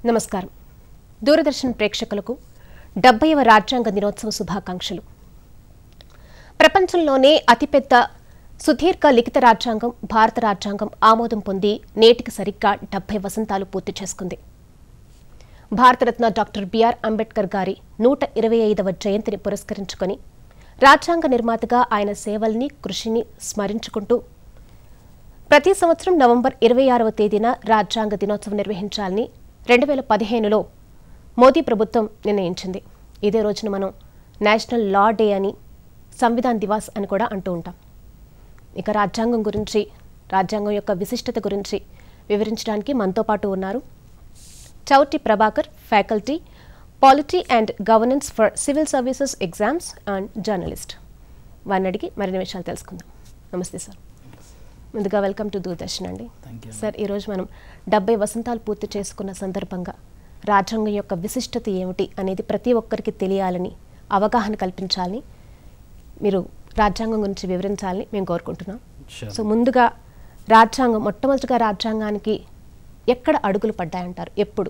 నమస్కారం దూరదర్శన్ ప్రేక్షకులకు డెబ్బైవ రాజ్యాంగ దినోత్సవ శుభాకాంక్షలు ప్రపంచంలోనే అతిపెద్ద సుదీర్ఘ లిఖిత రాజ్యాంగం భారత రాజ్యాంగం ఆమోదం పొంది నేటికి సరిగ్గా డెబ్బై వసంతాలు పూర్తి చేసుకుంది భారతరత్న డాక్టర్ బిఆర్ అంబేద్కర్ గారి నూట ఇరవై ఐదవ జయంతిని పురస్కరించుకొని రాజ్యాంగ నిర్మాతగా ఆయన సేవల్ని కృషిని స్మరించుకుంటూ ప్రతి సంవత్సరం నవంబర్ ఇరవై ఆరవ తేదీన రాజ్యాంగ దినోత్సవం నిర్వహించాలని రెండు వేల పదిహేనులో మోదీ ప్రభుత్వం నిర్ణయించింది ఇదే రోజున మనం నేషనల్ లా డే అని సంవిధాన్ దివాస్ అని కూడా అంటూ ఉంటాం ఇక రాజ్యాంగం గురించి రాజ్యాంగం యొక్క విశిష్టత గురించి వివరించడానికి మనతో పాటు ఉన్నారు Chouti Prabhakar faculty polity and governance for civil services exams and journalist వారిని అడిగి మరిన్ని విషయాలు తెలుసుకుందాం నమస్తే సార్ ముందుగా వెల్కమ్ టు దూరదర్శన్ అండి థ్యాంక్ యూ సార్ ఈరోజు మనం డెబ్బై వసంతాలు పూర్తి చేసుకున్న సందర్భంగా రాజ్యాంగం యొక్క విశిష్టత ఏమిటి అనేది ప్రతి ఒక్కరికి తెలియాలని అవగాహన కల్పించాలని మీరు రాజ్యాంగం గురించి వివరించాలని మేము కోరుకుంటున్నాం సో ముందుగా రాజ్యాంగం మొట్టమొదటిగా రాజ్యాంగానికి ఎక్కడ అడుగులు పడ్డాయంటారు ఎప్పుడు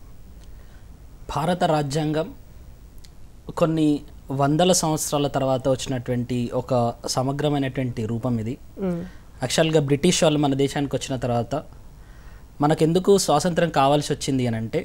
భారత రాజ్యాంగం కొన్ని వందల సంవత్సరాల తర్వాత వచ్చినటువంటి ఒక సమగ్రమైనటువంటి రూపం ఇది యాక్చువల్గా బ్రిటిష్ వాళ్ళు మన దేశానికి వచ్చిన తర్వాత మనకెందుకు స్వాతంత్రం కావాల్సి వచ్చింది అని అంటే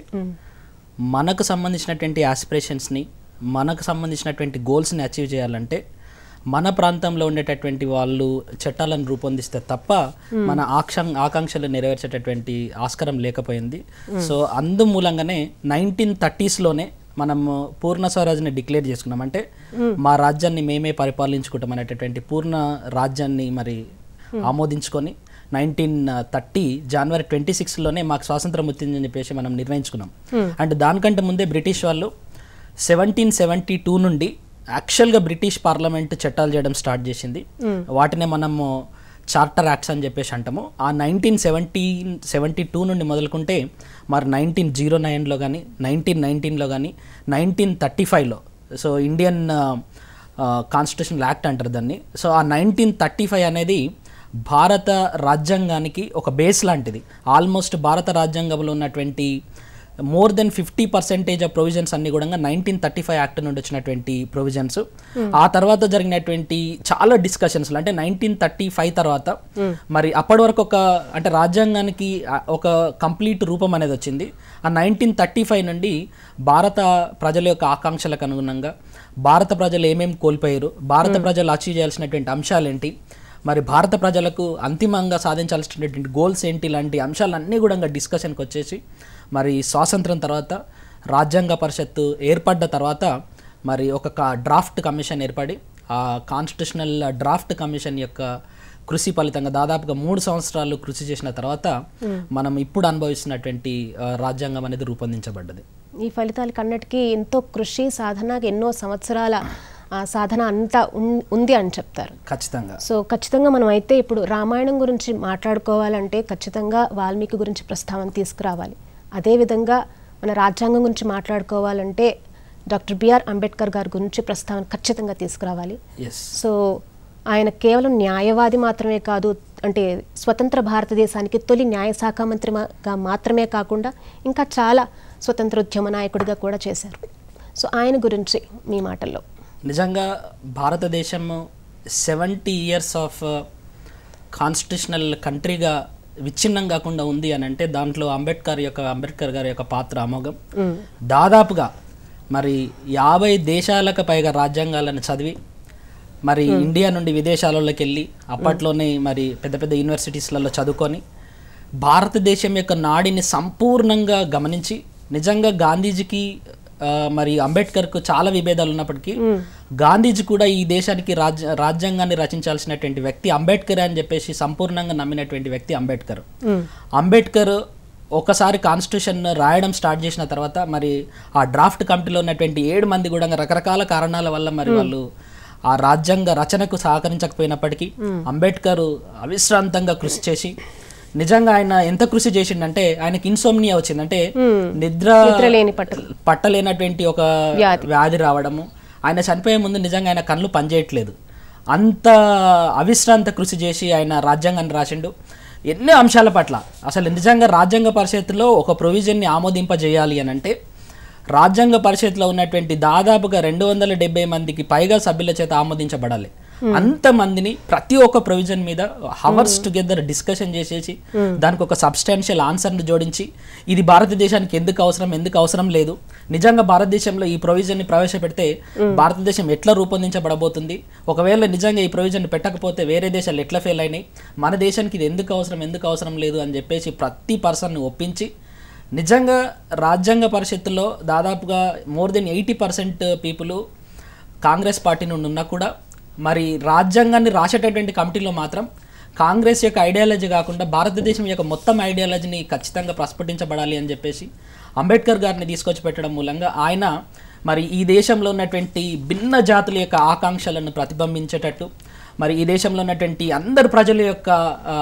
మనకు సంబంధించినటువంటి ఆస్పిరేషన్స్ని మనకు సంబంధించినటువంటి గోల్స్ని అచీవ్ చేయాలంటే మన ప్రాంతంలో ఉండేటటువంటి వాళ్ళు చట్టాలను రూపొందిస్తే తప్ప మన ఆక్షం ఆకాంక్షలు నెరవేర్చేటటువంటి ఆస్కారం లేకపోయింది సో అందు మూలంగానే నైన్టీన్ థర్టీస్లోనే మనము పూర్ణ స్వరాజ్ని డిక్లేర్ చేసుకున్నాం అంటే మా రాజ్యాన్ని మేమే పరిపాలించుకుంటాం అనేటటువంటి పూర్ణ రాజ్యాన్ని మరి ఆమోదించుకొని నైన్టీన్ థర్టీ జనవరి ట్వంటీ సిక్స్లోనే మాకు స్వాతంత్రం వచ్చిందని చెప్పేసి మనం నిర్ణయించుకున్నాం అండ్ దానికంటే ముందే బ్రిటిష్ వాళ్ళు సెవెంటీన్ సెవెంటీ టూ నుండి యాక్చువల్గా బ్రిటిష్ పార్లమెంట్ చట్టాలు చేయడం స్టార్ట్ చేసింది వాటినే మనము చార్టర్ యాక్ట్స్ అని చెప్పేసి అంటాము ఆ నైన్టీన్ సెవెంటీన్ సెవెంటీ టూ నుండి మొదలుకుంటే మరి నైన్టీన్ జీరో నైన్లో కానీ నైన్టీన్ నైన్టీన్లో కానీ నైన్టీన్ థర్టీ ఫైవ్లో సో ఇండియన్ కాన్స్టిట్యూషనల్ యాక్ట్ అంటారు దాన్ని సో ఆ నైన్టీన్ థర్టీ ఫైవ్ అనేది భారత రాజ్యాంగానికి ఒక బేస్ లాంటిది ఆల్మోస్ట్ భారత రాజ్యాంగంలో ఉన్నటువంటి more than fifty percentage of provisions అన్ని కూడా నైన్టీన్ థర్టీ ఫైవ్ యాక్ట్ నుండి వచ్చినటువంటి ప్రొవిజన్స్ ఆ తర్వాత జరిగినటువంటి చాలా డిస్కషన్స్ అంటే నైన్టీన్ థర్టీ ఫైవ్ తర్వాత మరి అప్పటి వరకు ఒక అంటే రాజ్యాంగానికి ఆ, ఒక కంప్లీట్ రూపం అనేది వచ్చింది ఆ నైన్టీన్ థర్టీ ఫైవ్ నుండి భారత ప్రజల యొక్క ఆకాంక్షలకు అనుగుణంగా భారత ప్రజలు ఏమేమి కోల్పోయారు భారత ప్రజలు అచీవ్ చేయాల్సినటువంటి అంశాలు ఏంటి మరి భారత ప్రజలకు అంతిమంగా సాధించాల్సినటువంటి గోల్స్ ఏంటి ఇలాంటి అంశాలన్నీ కూడా డిస్కషన్కి వచ్చేసి మరి స్వాతంత్రం తర్వాత రాజ్యాంగ పరిషత్తు ఏర్పడ్డ తర్వాత మరి ఒక కా- డ్రాఫ్ట్ కమిషన్ ఏర్పడి ఆ కాన్స్టిట్యూషనల్ డ్రాఫ్ట్ కమిషన్ యొక్క కృషి ఫలితంగా దాదాపుగా మూడు సంవత్సరాలు కృషి చేసిన తర్వాత మనం ఇప్పుడు అనుభవిస్తున్నటువంటి ఆ, రాజ్యాంగం అనేది రూపొందించబడ్డది ఈ ఫలితాలకి అన్నిటికీ ఎంతో కృషి సాధన ఎన్నో సంవత్సరాల ఆ, సాధన అంతా ఉన్- ఉంది అని చెప్తారు ఖచ్చితంగా సో ఖచ్చితంగా మనం అయితే ఇప్పుడు రామాయణం గురించి మాట్లాడుకోవాలంటే ఖచ్చితంగా వాల్మీకి గురించి ప్రస్తావన తీసుకురావాలి అదేవిధంగా మన రాజ్యాంగం గురించి మాట్లాడుకోవాలంటే డాక్టర్ బిఆర్ అంబేద్కర్ గారి గురించి ప్రస్తావన ఖచ్చితంగా తీసుకురావాలి ఎస్ సో ఆయన కేవలం న్యాయవాది మాత్రమే కాదు అంటే స్వతంత్ర భారతదేశానికి తొలి న్యాయ శాఖ మంత్రిగా మాత్రమే కాకుండా ఇంకా చాలా స్వతంత్రోద్యమ నాయకుడిగా కూడా చేశారు సో ఆయన గురించి మీ మాటల్లో నిజంగా భారతదేశం సెవెంటీ ఇయర్స్ ఆఫ్ కాన్స్టిట్యూషనల్ కంట్రీగా విచ్ఛిన్నం కాకుండా ఉంది అని అంటే దాంట్లో అంబేద్కర్ యొక్క అంబేద్కర్ గారి యొక్క పాత్ర అమోఘం దాదాపుగా మరి యాభై దేశాలకు పైగా రాజ్యాంగాలను చదివి మరి ఇండియా నుండి విదేశాలలోకి వెళ్ళి అప్పట్లోనే మరి పెద్ద పెద్ద యూనివర్సిటీస్లలో చదువుకొని భారతదేశం యొక్క నాడిని సంపూర్ణంగా గమనించి నిజంగా గాంధీజీకి ఆ, మరి అంబేద్కర్కు చాలా విభేదాలు ఉన్నప్పటికీ గాంధీజీ కూడా ఈ దేశానికి రాజ్య రాజ్యాంగాన్ని రచించాల్సినటువంటి వ్యక్తి అంబేద్కర్ అని చెప్పేసి సంపూర్ణంగా నమ్మినటువంటి వ్యక్తి అంబేద్కర్ అంబేద్కర్ ఒకసారి కాన్స్టిట్యూషన్ రాయడం స్టార్ట్ చేసిన తర్వాత మరి ఆ డ్రాఫ్ట్ కమిటీలో ఉన్నటువంటి ఏడు మంది కూడా రకరకాల కారణాల వల్ల మరి వాళ్ళు ఆ రాజ్యాంగ రచనకు సహకరించకపోయినప్పటికీ అంబేద్కర్ అవిశ్రాంతంగా కృషి చేసి నిజంగా ఆయన ఎంత కృషి చేసిండంటే ఆయనకి ఇన్సోమ్నియా వచ్చింది అంటే నిద్ర నిద్రలేని పట్టు పట్టలేనటువంటి ఒక వ్యాధి. వ్యాధి రావడము ఆయన చనిపోయే ముందు నిజంగా ఆయన కళ్ళు పనిచేయట్లేదు అంత అవిశ్రాంత కృషి చేసి ఆయన రాజ్యాంగాన్ని రాసిండు ఎన్నో అంశాల పట్ల అసలు నిజంగా రాజ్యాంగ పరిషత్తులో ఒక ప్రొవిజన్ని ఆమోదింపజేయాలి అని అంటే రాజ్యాంగ పరిషత్లో ఉన్నటువంటి దాదాపుగా రెండు వందల డెబ్బై మందికి పైగా సభ్యుల చేత ఆమోదించబడాలి అంతమందిని ప్రతి ఒక్క ప్రొవిజన్ మీద హవర్స్ టుగెదర్ డిస్కషన్ చేసేసి దానికి ఒక సబ్స్టాన్షియల్ ఆన్సర్ని జోడించి ఇది భారతదేశానికి ఎందుకు అవసరం ఎందుకు అవసరం లేదు నిజంగా భారతదేశంలో ఈ ప్రొవిజన్ని ప్రవేశపెడితే భారతదేశం ఎట్లా రూపొందించబడబోతుంది ఒకవేళ నిజంగా ఈ ప్రొవిజన్ పెట్టకపోతే వేరే దేశాలు ఎట్లా ఫెయిల్ అయినాయి మన దేశానికి ఇది ఎందుకు అవసరం ఎందుకు అవసరం లేదు అని చెప్పేసి ప్రతి పర్సన్ని ఒప్పించి నిజంగా రాజ్యాంగ పరిషత్తులో దాదాపుగా more than eighty percent people Congress party నుండి ఉన్నా కూడా మరి రాజ్యాంగాన్ని రాసేటటువంటి కమిటీలో మాత్రం కాంగ్రెస్ యొక్క ఐడియాలజీ కాకుండా భారతదేశం యొక్క మొత్తం ఐడియాలజీని ఖచ్చితంగా ప్రస్ఫుటించబడాలి అని చెప్పేసి అంబేద్కర్ గారిని తీసుకొచ్చి పెట్టడం మూలంగా ఆయన మరి ఈ దేశంలో ఉన్నటువంటి భిన్న జాతుల యొక్క ఆకాంక్షలను ప్రతిబింబించేటట్టు మరి ఈ దేశంలో ఉన్నటువంటి అందరు ప్రజల యొక్క ఆ,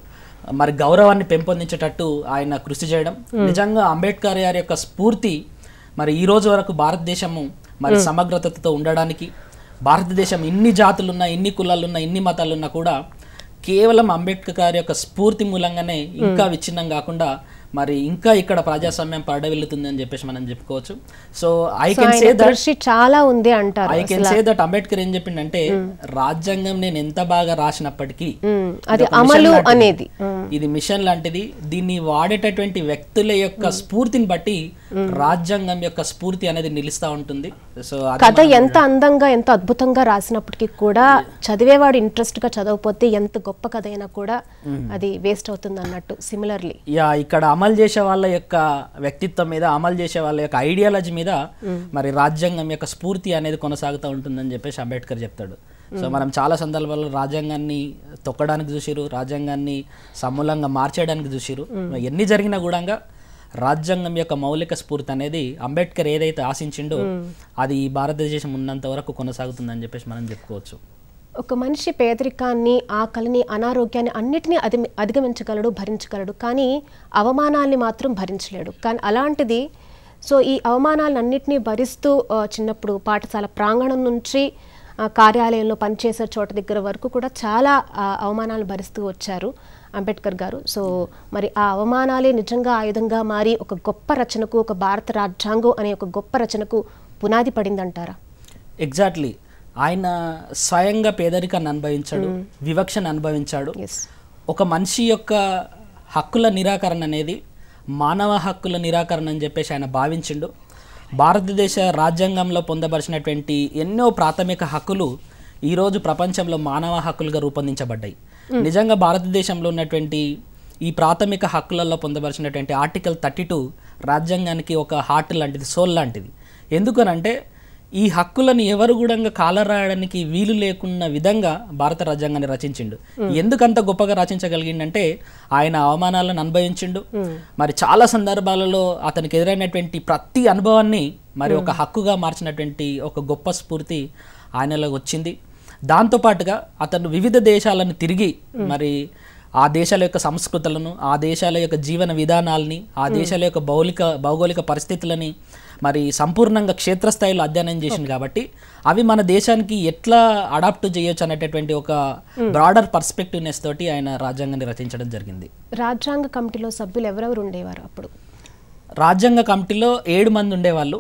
మరి గౌరవాన్ని పెంపొందించేటట్టు ఆయన కృషి చేయడం నిజంగా అంబేద్కర్ గారి యొక్క స్ఫూర్తి మరి ఈ రోజు వరకు భారతదేశము మరి సమగ్రతతో ఉండడానికి భారతదేశం ఇన్ని జాతులున్నా ఇన్ని కులాలున్నా ఇన్ని మతాలున్నా కూడా కేవలం అంబేద్కర్ గారి యొక్క స్ఫూర్తి మూలంగానే ఇంకా విచ్ఛిన్నం కాకుండా మరి ఇంకా ఇక్కడ ప్రజాస్వామ్యం పడవెళ్తుంది అని చెప్పేసి మనం చెప్పుకోవచ్చు so I so can say ఆయన దట్ కృషి చాలా ఉంది అంటారు I can say that Ambedkar ఏం చెప్పిండంటే రాజ్యాంగం నేను ఎంత బాగా రాసినప్పటికీ ఉమ్, ఇది అది ఒక మిషన్ అమలు లాంటిది. అనేది ఇది మిషన్ లాంటిది దీన్ని వాడేటటువంటి వ్యక్తుల యొక్క స్ఫూర్తిని బట్టి రాజ్యాంగం యొక్క స్ఫూర్తి అనేది నిలుస్తా ఉంటుంది సో అది కథ ఎంత అందంగా ఎంత అద్భుతంగా రాసినప్పటికీ కూడా చదివేవాడు ఇంట్రెస్ట్ గా చదవకపోతే ఎంత గొప్ప కథ అయినా కూడా అది వేస్ట్ అవుతుంది అన్నట్టు సిమిలర్లీ యా ఇక్కడ అమలు చేసే వాళ్ళ యొక్క వ్యక్తిత్వం మీద అమలు చేసే వాళ్ళ యొక్క ఐడియాలజీ మీద మరి రాజ్యాంగం యొక్క స్ఫూర్తి అనేది కొనసాగుతూ ఉంటుందని చెప్పేసి అంబేద్కర్ చెప్తాడు సో మనం చాలా సందర్భాల్లో రాజ్యాంగాన్ని తొక్కడానికి చూసిరు రాజ్యాంగాన్ని సమూలంగా మార్చేయడానికి చూసిరు ఎన్ని జరిగినా కూడా రాజ్యాంగం యొక్క మౌలిక స్ఫూర్తి అనేది అంబేద్కర్ ఏదైతే ఆశించిండో అది ఈ భారతదేశం ఉన్నంత వరకు కొనసాగుతుందని చెప్పేసి మనం చెప్పుకోవచ్చు ఒక మనిషి పేదరికాన్ని ఆకలిని అనారోగ్యాన్ని అన్నిటినీ అధి అధిగమించగలడు భరించగలడు కానీ అవమానాల్ని మాత్రం భరించలేడు కానీ అలాంటిది సో ఈ అవమానాలన్నింటినీ భరిస్తూ ఆ, చిన్నప్పుడు పాఠశాల ప్రాంగణం నుంచి ఆ, కార్యాలయంలో పనిచేసే చోట దగ్గర వరకు కూడా చాలా ఆ, అవమానాలు భరిస్తూ వచ్చారు అంబేద్కర్ గారు సో మరి ఆ అవమానాలే నిజంగా ఆయుధంగా మారి ఒక గొప్ప రచనకు ఒక భారత రాజ్యాంగం అనే ఒక గొప్ప రచనకు పునాది పడిందంటారా ఎగ్జాక్ట్లీ ఆయన స్వయంగా పేదరికాన్ని అనుభవించాడు వివక్షను అనుభవించాడు ఎస్ ఒక మనిషి యొక్క హక్కుల నిరాకరణ అనేది మానవ హక్కుల నిరాకరణ అని చెప్పేసి ఆయన భావించిండు భారతదేశ రాజ్యాంగంలో పొందపరిచినటువంటి ఎన్నో ప్రాథమిక హక్కులు ఈరోజు ప్రపంచంలో మానవ హక్కులుగా రూపొందించబడ్డాయి నిజంగా భారతదేశంలో ఉన్నటువంటి ఈ ప్రాథమిక హక్కులలో పొందపరిచినటువంటి ఆర్టికల్ థర్టీ టూ రాజ్యాంగానికి ఒక హార్ట్ లాంటిది సోల్ లాంటిది ఎందుకనంటే ఈ హక్కులను ఎవరు కూడా కాలరాయడానికి వీలు లేకున్న విధంగా భారత రాజ్యాంగాన్ని రచించిండు ఎందుకంత గొప్పగా రచించగలిగిండంటే ఆయన అవమానాలను అనుభవించిండు మరి చాలా సందర్భాలలో అతనికి ఎదురైనటువంటి ప్రతి అనుభవాన్ని మరి ఒక హక్కుగా మార్చినటువంటి ఒక గొప్ప స్ఫూర్తి ఆయనలో వచ్చింది దాంతోపాటుగా అతను వివిధ దేశాలను తిరిగి మరి ఆ దేశాల యొక్క సంస్కృతులను ఆ దేశాల యొక్క జీవన విధానాల్ని ఆ దేశాల యొక్క భౌలిక భౌగోళిక పరిస్థితులని మరి సంపూర్ణంగా క్షేత్రస్థాయిలో అధ్యయనం చేసింది కాబట్టి అవి మన దేశానికి ఎట్లా అడాప్ట్ చేయొచ్చు అనేటటువంటి ఒక బ్రాడర్ పర్స్పెక్టివ్నెస్ తోటి ఆయన రాజ్యాంగాన్ని రచించడం జరిగింది రాజ్యాంగ కమిటీలో సభ్యులు ఎవరెవరు ఉండేవారు అప్పుడు రాజ్యాంగ కమిటీలో ఏడు మంది ఉండేవాళ్ళు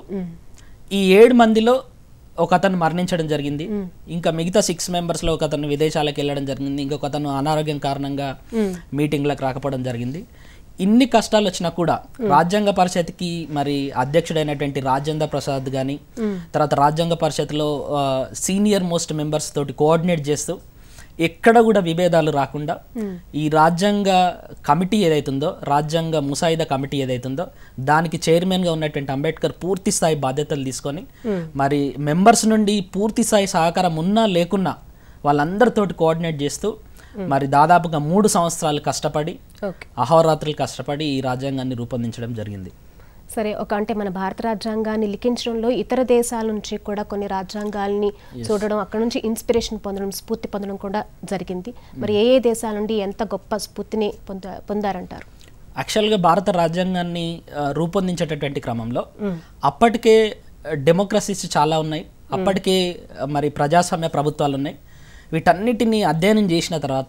ఈ ఏడు మందిలో ఒక అతను మరణించడం జరిగింది ఇంకా మిగతా సిక్స్ మెంబర్స్లో ఒక అతను విదేశాలకు వెళ్ళడం జరిగింది ఇంకొక అతను అనారోగ్యం కారణంగా మీటింగ్లకు రాకపోవడం జరిగింది ఇన్ని కష్టాలు వచ్చినా కూడా రాజ్యాంగ పరిషత్కి మరి అధ్యక్షుడైనటువంటి రాజేంద్ర ప్రసాద్ కానీ తర్వాత రాజ్యాంగ పరిషత్లో సీనియర్ మోస్ట్ మెంబర్స్ తోటి కోఆర్డినేట్ చేస్తూ ఎక్కడ కూడా విభేదాలు రాకుండా ఈ రాజ్యాంగ కమిటీ ఏదైతుందో రాజ్యాంగ ముసాయిదా కమిటీ ఏదైతుందో దానికి చైర్మన్ గా ఉన్నటువంటి అంబేద్కర్ పూర్తి స్థాయి బాధ్యతలు తీసుకొని మరి మెంబర్స్ నుండి పూర్తి స్థాయి సహకారం ఉన్నా లేకున్నా వాళ్ళందరితోటి కోఆర్డినేట్ చేస్తూ మరి దాదాపుగా మూడు సంవత్సరాలు కష్టపడి ఓకే అహోరాత్రులు కష్టపడి ఈ రాజ్యాంగాన్ని రూపొందించడం జరిగింది సరే ఒక అంటే మన భారత రాజ్యాంగాన్ని లిఖించడంలో ఇతర దేశాల నుంచి కూడా కొన్ని రాజ్యాంగాల్ని చూడడం అక్కడ నుంచి ఇన్స్పిరేషన్ పొందడం స్ఫూర్తి పొందడం కూడా జరిగింది మరి ఏ ఏ దేశాల నుండి ఎంత గొప్ప స్ఫూర్తిని పొంద పొందారంటారు యాక్చువల్గా భారత రాజ్యాంగాన్ని ఆ, రూపొందించేటటువంటి క్రమంలో అప్పటికే డెమోక్రసీస్ చాలా ఉన్నాయి అప్పటికే ఆ, మరి ప్రజాస్వామ్య ప్రభుత్వాలు ఉన్నాయి వీటన్నిటిని అధ్యయనం చేసిన తర్వాత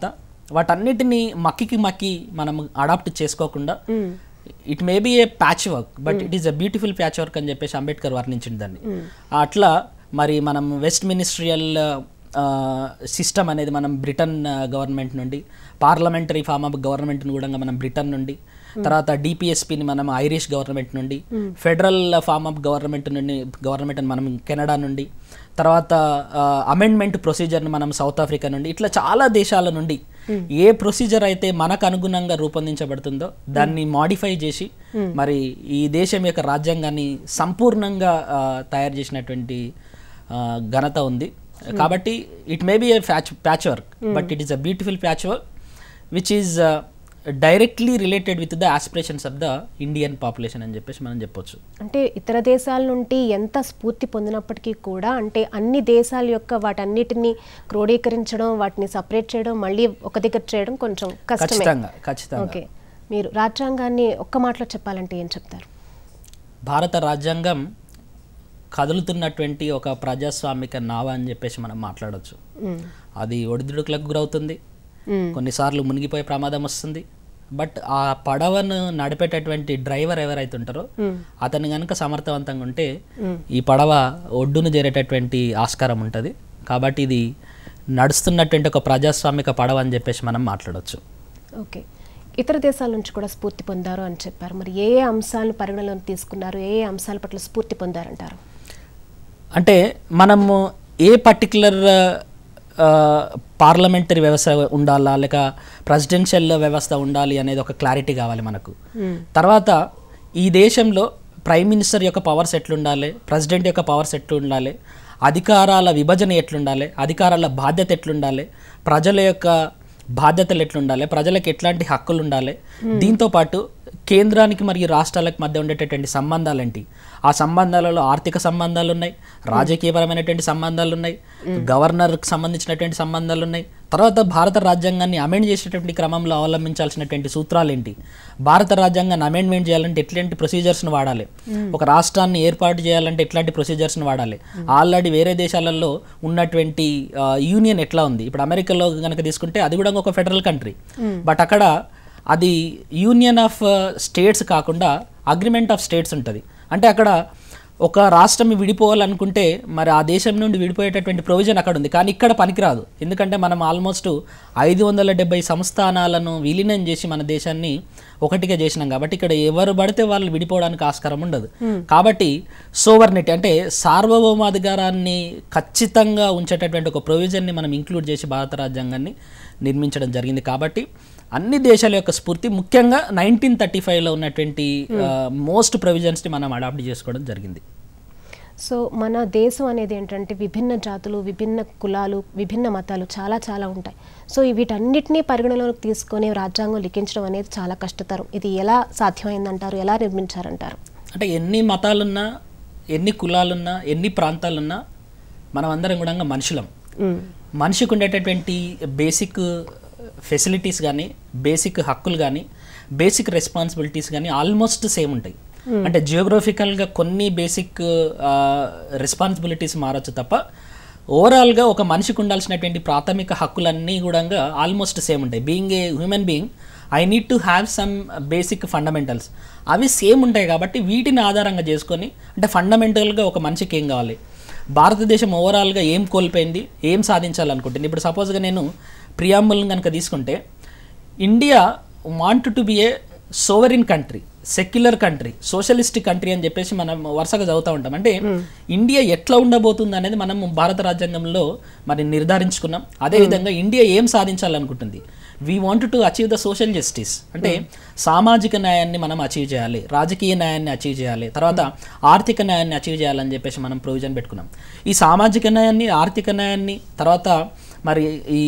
వాటన్నిటిని మక్కికి మక్కి మనం అడాప్ట్ చేసుకోకుండా it may be a patch work but it is a beautiful patch work అని చెప్పేసి అంబేద్కర్ వర్ణించింది దాన్ని అట్లా మరి మనం వెస్ట్ మినిస్ట్రియల్ సిస్టమ్ అనేది మనం బ్రిటన్ గవర్నమెంట్ నుండి పార్లమెంటరీ ఫార్మ్ ఆఫ్ గవర్నమెంట్ కూడా మనం బ్రిటన్ నుండి తర్వాత డిపిఎస్పిని మనం ఐరిష్ గవర్నమెంట్ నుండి ఫెడరల్ ఫార్మ్ ఆఫ్ గవర్నమెంట్ నుండి గవర్నమెంట్ మనం కెనడా నుండి తర్వాత అమెండ్మెంట్ ప్రొసీజర్ని మనం సౌత్ ఆఫ్రికా నుండి ఇట్లా చాలా దేశాల నుండి ఏ ప్రొసీజర్ అయితే మనకు అనుగుణంగా రూపొందించబడుతుందో దాన్ని మాడిఫై చేసి మరి ఈ దేశం యొక్క రాజ్యాంగాన్ని సంపూర్ణంగా ఆ, తయారు చేసినటువంటి ఆ, ఘనత ఉంది కాబట్టి it may be a patch patch work but it is a beautiful patch work which is directly related with the aspirations of the Indian population అని చెప్పేసి మనం చెప్పొచ్చు అంటే ఇతర దేశాల నుండి ఎంత స్ఫూర్తి పొందినప్పటికీ కూడా అంటే అన్ని దేశాల యొక్క వాటన్నిటిని క్రోడీకరించడం వాటిని సపరేట్ చేయడం మళ్ళీ ఒక దగ్గర చేయడం కొంచెం కష్టమే ఖచ్చితంగా ఖచ్చితంగా ఓకే మీరు రాజ్యాంగాన్ని ఒక్క మాటలో చెప్పాలంటే ఏం చెప్తారు భారత రాజ్యాంగం కదులుతున్నటువంటి ఒక ప్రజాస్వామిక నావ అని చెప్పేసి మనం మాట్లాడొచ్చు మ్మ్. అది ఒడిదుడుకులకు గురవుతుంది మ్మ్. కొన్నిసార్లు మునిగిపోయే ప్రమాదం వస్తుంది బట్ ఆ పడవను నడిపేటటువంటి డ్రైవర్ ఎవరైతే ఉంటారో అతను కనుక సమర్థవంతంగా ఉంటే ఈ పడవ ఒడ్డును చేరేటటువంటి ఆస్కారం ఉంటుంది కాబట్టి ఇది నడుస్తున్నటువంటి ఒక ప్రజాస్వామిక పడవ అని చెప్పేసి మనం మాట్లాడొచ్చు ఓకే ఇతర దేశాల నుంచి కూడా స్ఫూర్తి పొందారు అని చెప్పారు మరి ఏ ఏ అంశాలను పరిగణలోకి తీసుకున్నారు ఏ ఏ అంశాల పట్ల స్ఫూర్తి పొందారంటారు అంటే మనము ఏ పర్టికులర్ పార్లమెంటరీ వ్యవస్థ ఉండాలా లేక ప్రెసిడెన్షియల్ వ్యవస్థ ఉండాలి అనేది ఒక క్లారిటీ కావాలి మనకు తర్వాత ఈ దేశంలో ప్రైమ్ మినిస్టర్ యొక్క పవర్స్ ఎట్లుండాలి ప్రెసిడెంట్ యొక్క పవర్స్ ఎట్లుండాలి అధికారాల విభజన ఎట్లుండాలి అధికారాల బాధ్యత ఎట్లుండాలి ప్రజల యొక్క బాధ్యతలు ఎట్లుండాలి ప్రజలకు ఎట్లాంటి హక్కులు ఉండాలి దీంతో పాటు కేంద్రానికి మరియు రాష్ట్రాలకు మధ్య ఉండేటటువంటి సంబంధాలు ఏంటి ఆ సంబంధాలలో ఆర్థిక సంబంధాలు ఉన్నాయి రాజకీయపరమైనటువంటి సంబంధాలు ఉన్నాయి గవర్నర్కి సంబంధించినటువంటి సంబంధాలు ఉన్నాయి తర్వాత భారత రాజ్యాంగాన్ని అమెండ్ చేసేటటువంటి క్రమంలో అవలంబించాల్సినటువంటి సూత్రాలు ఏంటి భారత రాజ్యాంగాన్ని అమెండ్మెంట్ చేయాలంటే ఎట్లాంటి ప్రొసీజర్స్ని వాడాలి ఒక రాష్ట్రాన్ని ఏర్పాటు చేయాలంటే ఎట్లాంటి ప్రొసీజర్స్ని వాడాలి ఆల్రెడీ వేరే దేశాలలో ఉన్నటువంటి యూనియన్ ఎట్లా ఉంది ఇప్పుడు అమెరికాలో కనుక తీసుకుంటే అది కూడా ఒక ఫెడరల్ కంట్రీ బట్ అక్కడ అది యూనియన్ ఆఫ్ స్టేట్స్ కాకుండా అగ్రిమెంట్ ఆఫ్ స్టేట్స్ ఉంటుంది అంటే అక్కడ ఒక రాష్ట్రం విడిపోవాలనుకుంటే మరి ఆ దేశం నుండి విడిపోయేటటువంటి ప్రొవిజన్ అక్కడ ఉంది కానీ ఇక్కడ పనికిరాదు ఎందుకంటే మనం ఆల్మోస్ట్ ఐదు వందల డెబ్బై సంస్థానాలను విలీనం చేసి మన దేశాన్ని ఒకటిగా చేసినాం కాబట్టి ఇక్కడ ఎవరు పడితే వాళ్ళు విడిపోవడానికి ఆస్కారం ఉండదు కాబట్టి సోవర్నిటీ అంటే సార్వభౌమాధికారాన్ని ఖచ్చితంగా ఉంచేటటువంటి ఒక ప్రొవిజన్ని మనం ఇంక్లూడ్ చేసి భారత రాజ్యాంగాన్ని నిర్మించడం జరిగింది కాబట్టి అన్ని దేశాల యొక్క స్ఫూర్తి ముఖ్యంగా నైన్టీన్ థర్టీ ఫైవ్లో ఉన్నటువంటి మోస్ట్ ప్రొవిజన్స్ని మనం అడాప్ట్ చేసుకోవడం జరిగింది సో మన దేశం అనేది ఏంటంటే విభిన్న జాతులు విభిన్న కులాలు విభిన్న మతాలు చాలా చాలా ఉంటాయి సో ఈ వీటన్నిటినీ పరిగణలోకి తీసుకొని రాజ్యాంగం లిఖించడం అనేది చాలా కష్టతరం ఇది ఎలా సాధ్యమైందంటారు ఎలా నిర్మించారంటారు అంటే ఎన్ని మతాలున్నా ఎన్ని కులాలున్నా ఎన్ని ప్రాంతాలున్నా మనం అందరం కూడా మనుషులం మ్మ్. మనిషికి ఉండేటటువంటి బేసిక్ ఫెసిలిటీస్ కానీ బేసిక్ హక్కులు కానీ బేసిక్ రెస్పాన్సిబిలిటీస్ కానీ ఆల్మోస్ట్ సేమ్ ఉంటాయి అంటే జియోగ్రఫికల్గా కొన్ని బేసిక్ రెస్పాన్సిబిలిటీస్ మారచ్చు తప్ప ఓవరాల్గా ఒక మనిషికి ఉండాల్సినటువంటి ప్రాథమిక హక్కులన్నీ కూడా ఆల్మోస్ట్ సేమ్ ఉంటాయి being a human being I need to have some basic fundamentals అవి సేమ్ ఉంటాయి కాబట్టి వీటిని ఆధారంగా చేసుకొని అంటే ఫండమెంటల్గా ఒక మనిషికి ఏం కావాలి భారతదేశం ఓవరాల్గా ఏం కోల్పోయింది ఏం సాధించాలనుకుంటుంది ఇప్పుడు సపోజ్గా నేను ప్రియాంబుల్ని కనుక తీసుకుంటే India want to be a sovereign country secular country socialistic country అని చెప్పేసి మనం వరుసగా చదువుతూ ఉంటాం అంటే ఇండియా ఎట్లా ఉండబోతుంది అనేది మనం భారత రాజ్యాంగంలో మరి నిర్ధారించుకున్నాం అదేవిధంగా ఇండియా ఏం సాధించాలనుకుంటుంది we want to achieve the social justice అంటే సామాజిక న్యాయాన్ని మనం అచీవ్ చేయాలి రాజకీయ న్యాయాన్ని అచీవ్ చేయాలి తర్వాత ఆర్థిక న్యాయాన్ని అచీవ్ చేయాలని చెప్పేసి మనం ప్రొవిజన్ పెట్టుకున్నాం ఈ సామాజిక న్యాయాన్ని ఆర్థిక న్యాయాన్ని తర్వాత మరి ఈ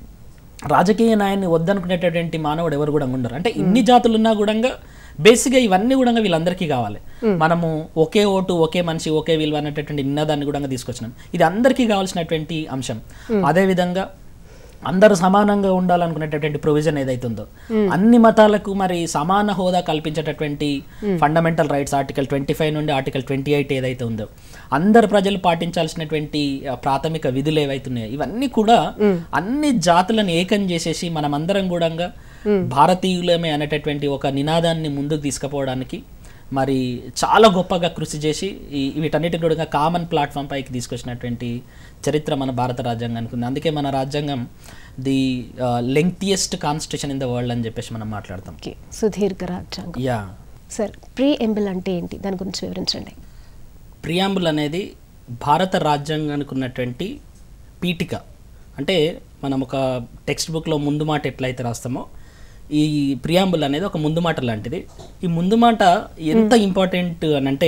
రాజకీయ న్యాయాన్ని వద్దనుకునేటటువంటి మానవుడు ఎవరు కూడా ఉండరు అంటే ఇన్ని జాతులు ఉన్నా కూడా బేసిక్గా ఇవన్నీ కూడా వీళ్ళందరికీ కావాలి మనము ఒకే ఓటు ఒకే మనిషి ఒకే విలువ అనేటటువంటి నినాదాన్ని కూడా తీసుకొచ్చినాం ఇది అందరికీ కావాల్సినటువంటి అంశం అదేవిధంగా అందరూ సమానంగా ఉండాలనుకునేటటువంటి ప్రొవిజన్ ఏదైతే ఉందో అన్ని మతాలకు మరి సమాన హోదా కల్పించేటటువంటి fundamental rights article twenty five నుండి ఆర్టికల్ ట్వంటీ ఎయిట్ ఏదైతే ఉందో అందరు ప్రజలు పాటించాల్సినటువంటి ఆ, ప్రాథమిక విధులు ఏవైతే ఉన్నాయో ఇవన్నీ కూడా అన్ని జాతులను ఏకం చేసేసి మనం అందరం కూడా భారతీయులమే అనేటటువంటి ఒక నినాదాన్ని ముందుకు తీసుకుపోవడానికి మరి చాలా గొప్పగా కృషి చేసి ఈ వీటన్నిటి కూడా కామన్ ప్లాట్ఫామ్ పైకి తీసుకొచ్చినటువంటి చరిత్ర మన భారత రాజ్యాంగానికి ఉంది అందుకే మన రాజ్యాంగం the lengthiest constitution in the world అని చెప్పేసి మనం మాట్లాడతాం ఓకే సుదీర్ఘ రాజ్యాంగం యా సార్ ప్రీ ఎంబిల్ అంటే ఏంటి దాని గురించి వివరించండి ప్రియాంబుల్ అనేది భారత రాజ్యాంగానికి ఉన్నటువంటి పీఠిక అంటే మనం ఒక టెక్స్ట్ బుక్లో ముందు మాట ఎట్లయితే రాస్తామో ఈ ప్రియాంబుల్ అనేది ఒక ముందు మాట లాంటిది ఈ ముందు మాట ఎంత ఇంపార్టెంట్ అని అంటే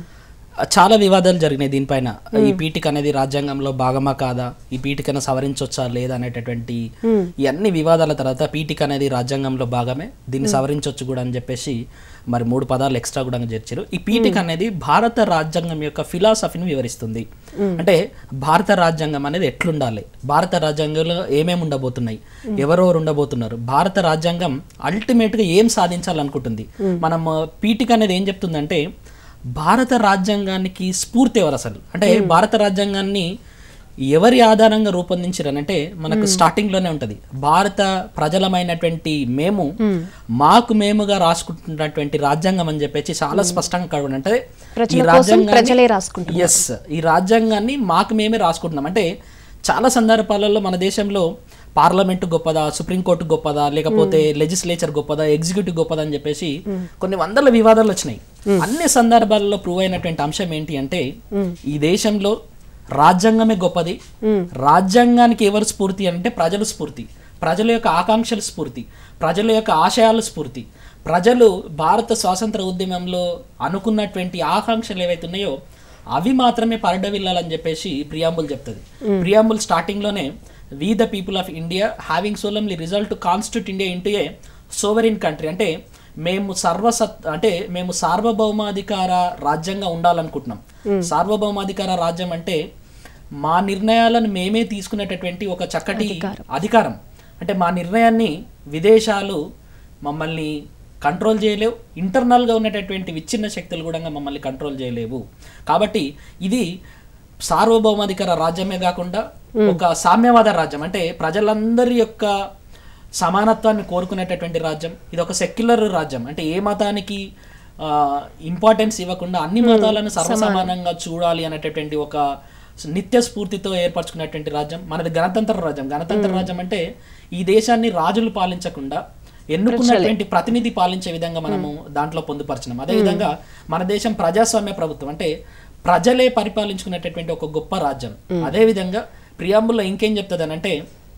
చాలా వివాదాలు జరిగినాయి దీనిపైన ఈ పీఠిక అనేది రాజ్యాంగంలో భాగమా కాదా ఈ పీఠికను సవరించవచ్చా లేదా అనేటటువంటి ఈ అన్ని వివాదాల తర్వాత పీఠిక అనేది రాజ్యాంగంలో భాగమే దీన్ని సవరించవచ్చు కూడా అని చెప్పేసి మరి మూడు పదాలు ఎక్స్ట్రా కూడా చేర్చారు ఈ పీఠిక అనేది భారత రాజ్యాంగం యొక్క ఫిలాసఫీని వివరిస్తుంది అంటే భారత రాజ్యాంగం అనేది ఎట్లుండాలి భారత రాజ్యాంగంలో ఏమేమి ఉండబోతున్నాయి ఎవరెవరు ఉండబోతున్నారు భారత రాజ్యాంగం అల్టిమేట్ గా ఏం సాధించాలనుకుంటుంది మనం ఆ, పీఠిక అనేది ఏం చెప్తుందంటే భారత రాజ్యాంగానికి స్ఫూర్తి ఎవరు అసలు అంటే భారత రాజ్యాంగాన్ని ఎవరి ఆధారంగా రూపొందించారనంటే మనకు స్టార్టింగ్ లోనే ఉంటది భారత ప్రజలమైనటువంటి మేము మాకు మేముగా రాసుకుంటున్నటువంటి రాజ్యాంగం అని చెప్పేసి చాలా స్పష్టంగా కనుగొని అంటే ప్రజల కోసం ప్రజలే రాసుకుంటున్నారు. ఎస్ ఈ రాజ్యాంగాన్ని మాకు మేమే రాసుకుంటున్నాం అంటే చాలా సందర్భాలలో మన దేశంలో పార్లమెంట్ గొప్పదా సుప్రీంకోర్టు గొప్పదా లేకపోతే లెజిస్లేచర్ గొప్పదా ఎగ్జిక్యూటివ్ గొప్పదా అని చెప్పేసి కొన్ని వందల వివాదాలు వచ్చినాయి అన్ని సందర్భాలలో ప్రూవ్ అయినటువంటి అంశం ఏంటి అంటే ఈ దేశంలో రాజ్యాంగమే గొప్పది రాజ్యాంగానికి ఎవరు స్ఫూర్తి అంటే ప్రజల స్ఫూర్తి ప్రజల యొక్క ఆకాంక్షల స్ఫూర్తి ప్రజల యొక్క ఆశయాల స్ఫూర్తి ప్రజలు భారత స్వాతంత్ర ఉద్యమంలో అనుకున్నటువంటి ఆకాంక్షలు ఏవైతే ఉన్నాయో అవి మాత్రమే పరిడవిల్లాలని చెప్పేసి ప్రియాంబుల్ చెప్తుంది ప్రియాంబుల్ స్టార్టింగ్ లోనే we the people of India having solemnly resolved constitute India into a sovereign country అంటే మేము సర్వసత్ అంటే మేము సార్వభౌమాధికార రాజ్యంగా ఉండాలనుకుంటున్నాం సార్వభౌమాధికార రాజ్యం అంటే మా నిర్ణయాలను మేమే తీసుకునేటటువంటి ఒక చక్కటి అధికారం అంటే మా నిర్ణయాన్ని విదేశాలు మమ్మల్ని కంట్రోల్ చేయలేవు ఇంటర్నల్గా ఉన్నటువంటి విచ్ఛిన్న శక్తులు కూడా మమ్మల్ని కంట్రోల్ చేయలేవు కాబట్టి ఇది సార్వభౌమాధికార రాజ్యమే కాకుండా ఒక సామ్యవాద రాజ్యం అంటే ప్రజలందరి యొక్క సమానత్వాన్ని కోరుకునేటటువంటి రాజ్యం ఇది ఒక సెక్యులర్ రాజ్యం అంటే ఏ మతానికి ఇంపార్టెన్స్ ఇవ్వకుండా అన్ని మతాలను సర్వసమానంగా చూడాలి అనేటటువంటి ఒక నిత్య స్ఫూర్తితో ఏర్పరచుకున్నటువంటి రాజ్యం మనది గణతంత్ర రాజ్యం గణతంత్ర రాజ్యం అంటే ఈ దేశాన్ని రాజులు పాలించకుండా ఎన్నుకున్నటువంటి ప్రతినిధి పాలించే విధంగా మనము దాంట్లో పొందుపరచినాం అదేవిధంగా మన దేశం ప్రజాస్వామ్య ప్రభుత్వం అంటే ప్రజలే పరిపాలించుకునేటటువంటి ఒక గొప్ప రాజ్యం అదేవిధంగా ప్రియాంబుల్లో ఇంకేం చెప్తుంది అంటే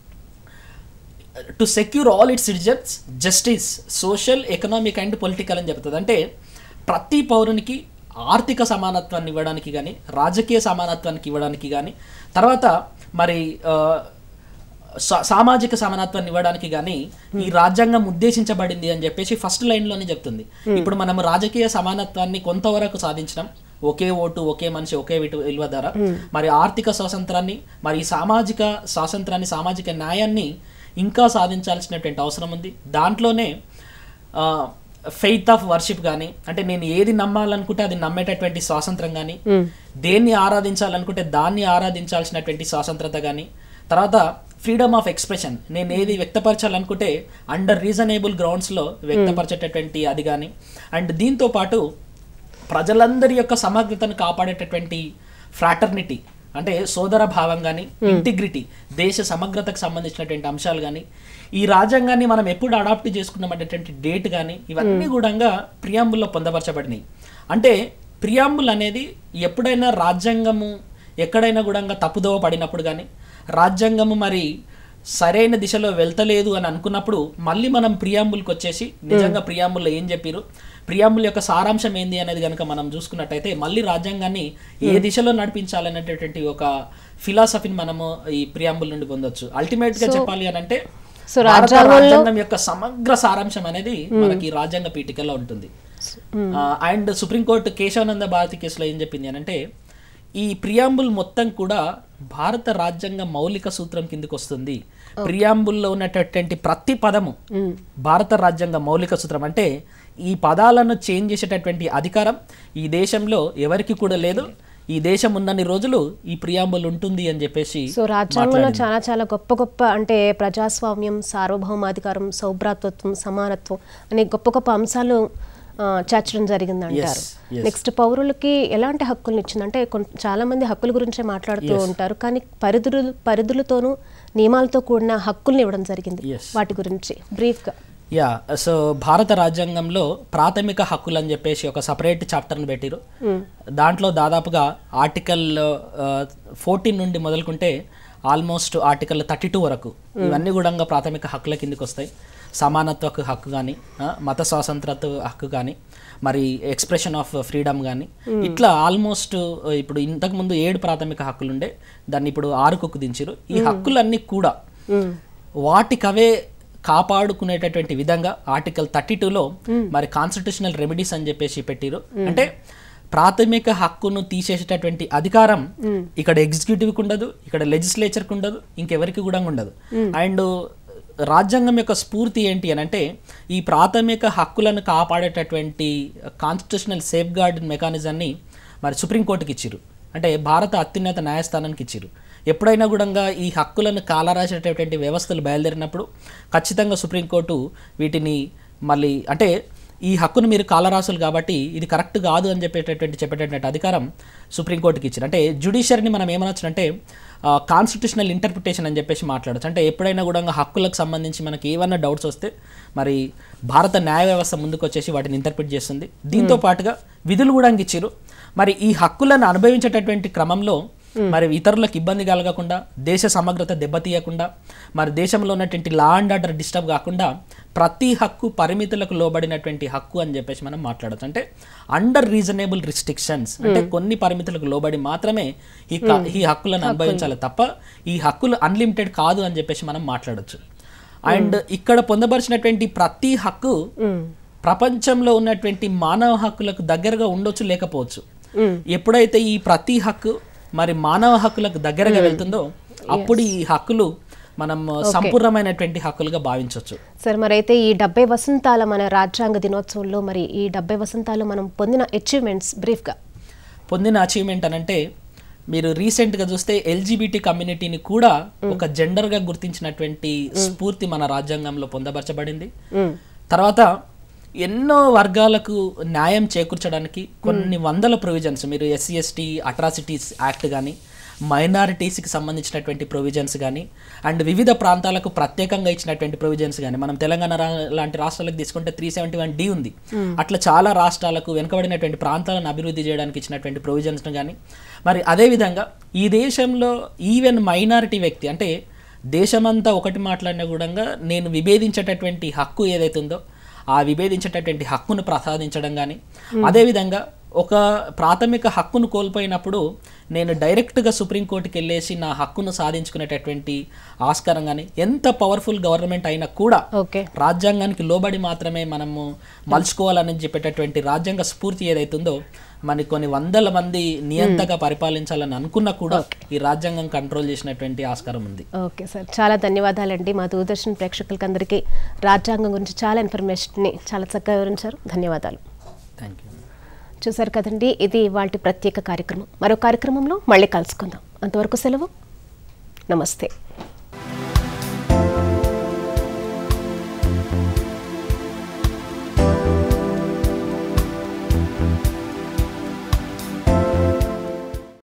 to secure all its citizens justice social economic and political అని చెప్తుంది అంటే ప్రతి పౌరునికి ఆర్థిక సమానత్వాన్ని ఇవ్వడానికి కానీ రాజకీయ సమానత్వానికి ఇవ్వడానికి కానీ తర్వాత మరి ఆ, సా- సామాజిక సమానత్వాన్ని ఇవ్వడానికి కానీ ఈ రాజ్యాంగం ఉద్దేశించబడింది అని చెప్పేసి ఫస్ట్ లైన్లోనే చెప్తుంది ఇప్పుడు మనం రాజకీయ సమానత్వాన్ని కొంతవరకు సాధించడం ఒకే ఓటు ఒకే మనిషి ఒకే విటు విలువ ధర మరి ఆర్థిక స్వాతంత్రాన్ని మరి ఈ సామాజిక స్వాతంత్రాన్ని సామాజిక న్యాయాన్ని ఇంకా సాధించాల్సినటువంటి అవసరం ఉంది దాంట్లోనే ఫెయిత్ ఆఫ్ వర్షిప్ కానీ అంటే నేను ఏది నమ్మాలనుకుంటే అది నమ్మేటటువంటి స్వాతంత్రం కానీ దేన్ని ఆరాధించాలనుకుంటే దాన్ని ఆరాధించాల్సినటువంటి స్వాతంత్రత కానీ తర్వాత ఫ్రీడమ్ ఆఫ్ ఎక్స్ప్రెషన్ నేను ఏది వ్యక్తపరచాలనుకుంటే అండర్ రీజనబుల్ గ్రౌండ్స్లో వ్యక్తపరచేటటువంటి అది కానీ అండ్ దీంతో పాటు ప్రజలందరి యొక్క సమగ్రతను కాపాడేటటువంటి ఫ్రాటర్నిటీ అంటే సోదర భావం కానీ ఇంటిగ్రిటీ దేశ సమగ్రతకు సంబంధించినటువంటి అంశాలు కానీ ఈ రాజ్యాంగాన్ని మనం ఎప్పుడు అడాప్ట్ చేసుకున్నామనేటువంటి డేట్ కానీ ఇవన్నీ కూడా ప్రియాంబుల్లో పొందపరచబడినాయి అంటే ప్రియాంబుల్ అనేది ఎప్పుడైనా రాజ్యాంగము ఎక్కడైనా కూడా తప్పుదోవ పడినప్పుడు కానీ రాజ్యాంగము మరి సరైన దిశలో వెళ్తలేదు అని అనుకున్నప్పుడు మళ్ళీ మనం ప్రియాంబుల్కి వచ్చేసి నిజంగా ప్రియాంబుల్లో ఏం చెప్పారు ప్రియాంబుల్ యొక్క సారాంశం ఏంది అనేది కనుక మనం చూసుకున్నట్టయితే మళ్ళీ రాజ్యాంగాన్ని ఏ దిశలో నడిపించాలనేటటువంటి ఒక ఫిలాసఫీని మనము ఈ ప్రియాంబుల్ నుండి పొందొచ్చు అల్టిమేట్ గా చెప్పాలి అని అంటే సో భారత రాజ్యాంగం యొక్క సమగ్ర సారాంశం అనేది మనకి ఈ రాజ్యాంగ పీఠికలో ఉంటుంది అండ్ సుప్రీంకోర్టు కేశవానంద భారతి కేసులో ఏం చెప్పింది అని అంటే ఈ ప్రియాంబుల్ మొత్తం కూడా భారత రాజ్యాంగ మౌలిక సూత్రం కిందకి వస్తుంది ప్రియాంబుల్లో ఉన్నటువంటి ప్రతి పదము భారత రాజ్యాంగ మౌలిక సూత్రం అంటే ఈ పదాలను చేంజ్ చేసేటటువంటి అధికారం ఈ దేశంలో ఎవరికి కూడా లేదు ఈ దేశం ఉన్నన్ని రోజులు ఈ ప్రియాంబుల్ ఉంటుంది అని చెప్పేసి సో రాజ్యాంగంలో చాలా చాలా గొప్ప గొప్ప అంటే ప్రజాస్వామ్యం సార్వభౌమాధికారం సౌభ్రాతత్వం సమానత్వం అనే గొప్ప గొప్ప అంశాలు ఆ, చేర్చడం జరిగింది అంటారు yes. నెక్స్ట్ పౌరులకి ఎలాంటి హక్కులను ఇచ్చింది అంటే కొన్- చాలా మంది హక్కుల గురించే మాట్లాడుతూ ఉంటారు కానీ పరిధులు పరిధులతోనూ నియమాలతో కూడిన హక్కుల్ని ఇవ్వడం జరిగింది Yes. వాటి గురించి బ్రీఫ్గా యా సో భారత రాజ్యాంగంలో ప్రాథమిక హక్కులు అని చెప్పేసి ఒక సపరేట్ చాప్టర్ని పెట్టిరు దాంట్లో దాదాపుగా ఆర్టికల్ ఫోర్టీన్ నుండి మొదలుకుంటే ఆల్మోస్ట్ ఆర్టికల్ థర్టీ టూ వరకు ఇవన్నీ కూడా ప్రాథమిక హక్కుల కిందకి వస్తాయి సమానత్వకు హక్కు కానీ మత స్వాతంత్రత హక్కు కానీ మరి ఎక్స్ప్రెషన్ ఆఫ్ ఫ్రీడమ్ కానీ ఇట్లా ఆల్మోస్ట్ ఇప్పుడు ఇంతకు ముందు ఏడు ప్రాథమిక హక్కులు ఉండే దాన్ని ఇప్పుడు ఆరుకు దించారు ఈ హక్కులన్నీ కూడా వాటికవే కాపాడుకునేటటువంటి విధంగా ఆర్టికల్ థర్టీ టూలో మరి కాన్స్టిట్యూషనల్ రెమెడీస్ అని చెప్పేసి పెట్టిరు అంటే ప్రాథమిక హక్కును తీసేసేటటువంటి అధికారం ఇక్కడ ఎగ్జిక్యూటివ్కి ఉండదు ఇక్కడ లెజిస్లేచర్కి ఉండదు ఇంకెవరికి కూడా ఉండదు అండ్ రాజ్యాంగం యొక్క స్ఫూర్తి ఏంటి అని అంటే ఈ ప్రాథమిక హక్కులను కాపాడేటటువంటి కాన్స్టిట్యూషనల్ సేఫ్ గార్డ్ మెకానిజాన్ని మరి సుప్రీంకోర్టుకి ఇచ్చిరు అంటే భారత అత్యున్నత న్యాయస్థానానికి ఇచ్చిరు ఎప్పుడైనా కూడా ఈ హక్కులను కాలరాసేటటువంటి వ్యవస్థలు బయలుదేరినప్పుడు ఖచ్చితంగా సుప్రీంకోర్టు వీటిని మళ్ళీ అంటే ఈ హక్కును మీరు కాలరాసులు కాబట్టి ఇది కరెక్ట్ కాదు అని చెప్పేటటువంటి చెప్పేటటువంటి అధికారం సుప్రీంకోర్టుకి ఇచ్చారు అంటే జుడిషియరీని మనం ఏమనొచ్చు అంటే కాన్స్టిట్యూషనల్ ఇంటర్ప్రిటేషన్ అని చెప్పేసి మాట్లాడచ్చు అంటే ఎప్పుడైనా కూడా హక్కులకు సంబంధించి మనకి ఏమన్నా డౌట్స్ వస్తే మరి భారత న్యాయ వ్యవస్థ ముందుకు వచ్చేసి వాటిని ఇంటర్ప్రిట్ చేస్తుంది దీంతో పాటుగా విధులు కూడా ఇచ్చారు మరి ఈ హక్కులను అనుభవించేటటువంటి క్రమంలో మరి ఇతరులకు ఇబ్బంది కలగకుండా దేశ సమగ్రత దెబ్బతీయకుండా మరి దేశంలో ఉన్నటువంటి లా అండ్ ఆర్డర్ డిస్టర్బ్ కాకుండా ప్రతి హక్కు పరిమితులకు లోబడినటువంటి హక్కు అని చెప్పేసి మనం మాట్లాడచ్చు అంటే అండర్ రీజనబుల్ రిస్ట్రిక్షన్స్ అంటే కొన్ని పరిమితులకు లోబడి మాత్రమే ఈ క- ఈ హక్కులను అనుభవించాలి తప్ప ఈ హక్కులు అన్లిమిటెడ్ కాదు అని చెప్పేసి మనం మాట్లాడొచ్చు అండ్ ఇక్కడ పొందపరిచినటువంటి ప్రతి హక్కు ప్రపంచంలో ఉన్నటువంటి మానవ హక్కులకు దగ్గరగా ఉండొచ్చు లేకపోవచ్చు ఎప్పుడైతే ఈ ప్రతి హక్కు మరి మానవ హక్కులకు దగ్గరగా వెళ్తుందో అప్పుడు ఈ హక్కులు మనం సంపూర్ణమైనటువంటి హక్కులుగా భావించవచ్చు సార్ మరైతే ఈ డెబ్బై వసంతాల మన రాజ్యాంగ దినోత్సవంలో మరి ఈ డెబ్బై వసంతాలు మనం పొందిన అచీవ్మెంట్స్ బ్రీఫ్గా పొందిన అచీవ్మెంట్ అనంటే మీరు రీసెంట్గా చూస్తే ఎల్జీబీటీ కమ్యూనిటీని కూడా ఒక జెండర్గా గుర్తించినటువంటి స్ఫూర్తి మన రాజ్యాంగంలో పొందపరచబడింది తర్వాత ఎన్నో వర్గాలకు న్యాయం చేకూర్చడానికి కొన్ని వందల ప్రొవిజన్స్ మీరు ఎస్సీ ఎస్టీ అట్రాసిటీస్ యాక్ట్ కానీ మైనారిటీస్కి సంబంధించినటువంటి ప్రొవిజన్స్ కానీ అండ్ వివిధ ప్రాంతాలకు ప్రత్యేకంగా ఇచ్చినటువంటి ప్రొవిజన్స్ కానీ మనం తెలంగాణ రా- లాంటి రాష్ట్రాలకు తీసుకుంటే త్రీ సెవెంటీ వన్ డి ఉంది అట్లా చాలా రాష్ట్రాలకు వెనుకబడినటువంటి ప్రాంతాలను అభివృద్ధి చేయడానికి ఇచ్చినటువంటి ప్రొవిజన్స్ కానీ మరి అదేవిధంగా ఈ దేశంలో ఈవెన్ మైనారిటీ వ్యక్తి అంటే దేశమంతా ఒకటి మాట్లాడిన కూడా నేను విభేదించేటటువంటి హక్కు ఏదైతే ఉందో ఆ విభేదించేటటువంటి హక్కును ప్రసాదించడం కానీ అదేవిధంగా ఒక ప్రాథమిక హక్కును కోల్పోయినప్పుడు నేను డైరెక్ట్గా సుప్రీంకోర్టుకి వెళ్ళేసి నా హక్కును సాధించుకునేటటువంటి ఆస్కారం కానీ ఎంత పవర్ఫుల్ గవర్నమెంట్ అయినా కూడా ఓకే రాజ్యాంగానికి లోబడి మాత్రమే మనము మలుచుకోవాలని చెప్పేటటువంటి రాజ్యాంగ స్ఫూర్తి ఏదైతుందో మనకి కొన్ని వందల మంది నియంతగా పరిపాలించాలని అనుకున్నా కూడా ఈ రాజ్యాంగం కంట్రోల్ చేసినటువంటి ఆస్కారం ఉంది ఓకే సార్ చాలా ధన్యవాదాలండి మా దూరదర్శన్ ప్రేక్షకులకి అందరికీ రాజ్యాంగం గురించి చాలా ఇన్ఫర్మేషన్ని చాలా చక్కగా వివరించారు ధన్యవాదాలు థ్యాంక్ యూ చూసారు కదండి ఇది వాటి ప్రత్యేక కార్యక్రమం మరో కార్యక్రమంలో మళ్ళీ కలుసుకుందాం అంతవరకు సెలవు నమస్తే